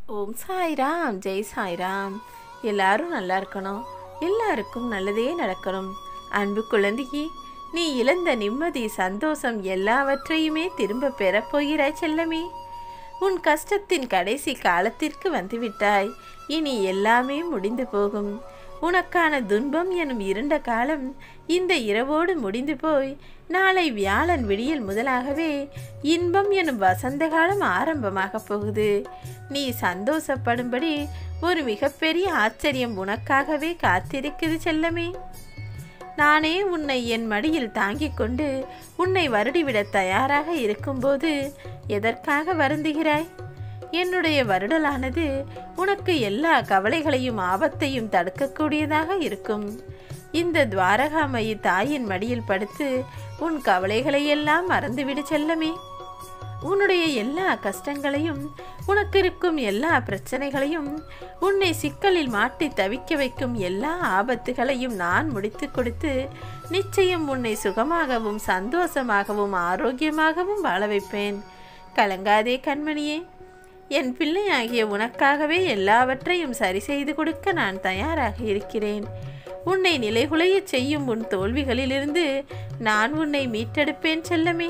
ஓம் சாய்ராம் ஜெய் சாய்ராம் எல்லாரும் நல்லா இருக்கணும் எல்லாருக்கும் நல்லதே நடக்கணும் அன்பு குழந்தையே நீ இழந்த நிம்மதி சந்தோஷம் எல்லாவற்றையுமே திரும்ப பெறப் போகிறாய் செல்லமே உன் கஷ்டத்தின் கடைசி காலத்திற்கு வந்துவிட்டாய் இனி எல்லாமே முடிந்து போகும் உனக்கான துன்பம் எனும் இருண்ட காலம் இந்த இரவோடு முடிந்து போய் நாளை வியாழன் விடியல் முதலாகவே இன்பம் எனும் வசந்த காலம் ஆரம்பமாகப் போகுது நீ சந்தோஷப்படும்படி ஒரு மிகப்பெரிய ஆச்சரியம் உனக்காகவே காத்திருக்குது செல்லமே நானே உன்னை என் மடியில் தாங்கிக் கொண்டு உன்னை வருடிவிட தயாராக இருக்கும்போது எதற்காக வருந்துகிறாய் என்னுடைய வருடலானது உனக்கு எல்லா கவலைகளையும் ஆபத்தையும் தடுக்கக்கூடியதாக இருக்கும் இந்த துவாரகாமயி தாயின் மடியில் படுத்து உன் கவலைகளையெல்லாம் மறந்துவிடு செல்லமே உன்னுடைய எல்லா கஷ்டங்களையும் உனக்கு இருக்கும் எல்லா பிரச்சனைகளையும் உன்னை சிக்கலில் மாட்டி தவிக்க வைக்கும் எல்லா ஆபத்துகளையும் நான் முடித்து கொடுத்து நிச்சயம் உன்னை சுகமாகவும் சந்தோஷமாகவும் ஆரோக்கியமாகவும் வாழ வைப்பேன் கலங்காதே கண்மணியே என் பிள்ளையாகிய உனக்காகவே எல்லாவற்றையும் சரி செய்து கொடுக்க நான் தயாராக இருக்கிறேன் உன்னை நிலைகுலையச் செய்யும் உன் தோல்விகளிலிருந்து நான் உன்னை மீட்டெடுப்பேன் செல்லமே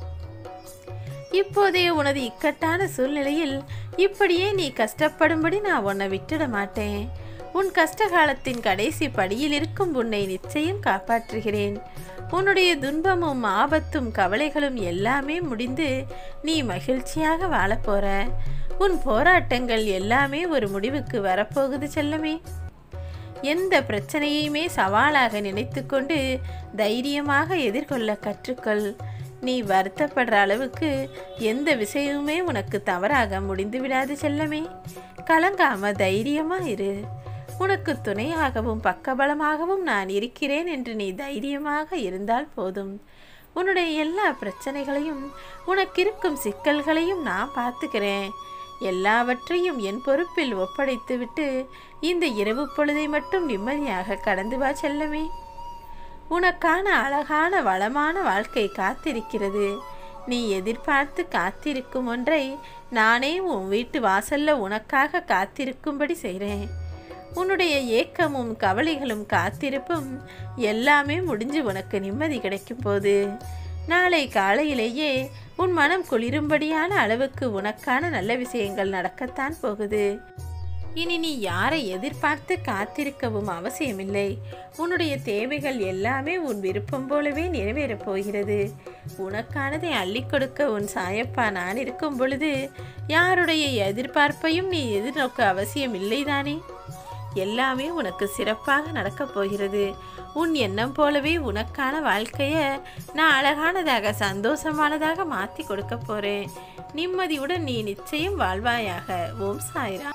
இப்போதைய உனது இக்கட்டான சூழ்நிலையில் இப்படியே நீ கஷ்டப்படும்படி நான் உன்னை விட்டுட மாட்டேன் உன் கஷ்ட காலத்தின் கடைசி படியில் இருக்கும் உன்னை நிச்சயம் காப்பாற்றுகிறேன் உன்னுடைய துன்பமும் ஆபத்தும் கவலைகளும் எல்லாமே முடிந்து நீ மகிழ்ச்சியாக வாழப்போற உன் போராட்டங்கள் எல்லாமே ஒரு முடிவுக்கு வரப்போகுது செல்லமே எந்த பிரச்சனையுமே சவாலாக நினைத்துக்கொண்டு தைரியமாக எதிர்கொள்ள கற்றுக்கொள் நீ வருத்தப்படுற அளவுக்கு எந்த விஷயமுமே உனக்கு தவறாக முடிந்து விடாது செல்லமே கலங்காம தைரியமா இரு உனக்கு துணையாகவும் பக்கபலமாகவும் நான் இருக்கிறேன் என்று நீ தைரியமாக இருந்தால் போதும் உன்னுடைய எல்லா பிரச்சனைகளையும் உனக்கிருக்கும் சிக்கல்களையும் நான் பார்த்துக்கிறேன் எல்லாவற்றையும் என் பொறுப்பில் ஒப்படைத்துவிட்டு இந்த இரவு பொழுதை மட்டும் நிம்மதியாக கடந்து வா செல்லமே உனக்கான அழகான வளமான வாழ்க்கை காத்திருக்கிறது நீ எதிர்பார்த்து காத்திருக்கும் ஒன்றை நானே உன் வீட்டு வாசல்ல உனக்காக காத்திருக்கும்படி செய்கிறேன் உன்னுடைய ஏக்கமும் கவலைகளும் காத்திருப்பும் எல்லாமே முடிஞ்சு உனக்கு நிம்மதி கிடைக்கும் போது நாளை காலையிலேயே உன் மனம் குளிரும்படியான அளவுக்கு உனக்கான நல்ல விஷயங்கள் நடக்கத்தான் போகுது இனி நீ யாரை எதிர்பார்த்து காத்திருக்கவும் அவசியமில்லை உன்னுடைய தேவைகள் எல்லாமே உன் விருப்பம் போலவே நிறைவேறப் போகிறது உனக்கானதை அள்ளி கொடுக்க உன் சாயப்பா நான் இருக்கும் பொழுது யாருடைய எதிர்பார்ப்பையும் நீ எதிர்நோக்க அவசியம் இல்லைதானே எல்லாமே உனக்கு சிறப்பாக நடக்கப் போகிறது உன் எண்ணம் போலவே உனக்கான வாழ்க்கையை நான் அழகானதாக சந்தோஷமானதாக மாற்றி கொடுக்க போறேன் நிம்மதியுடன் நீ நிச்சயம் வாழ்வாயாக ஓம் சாய்ரா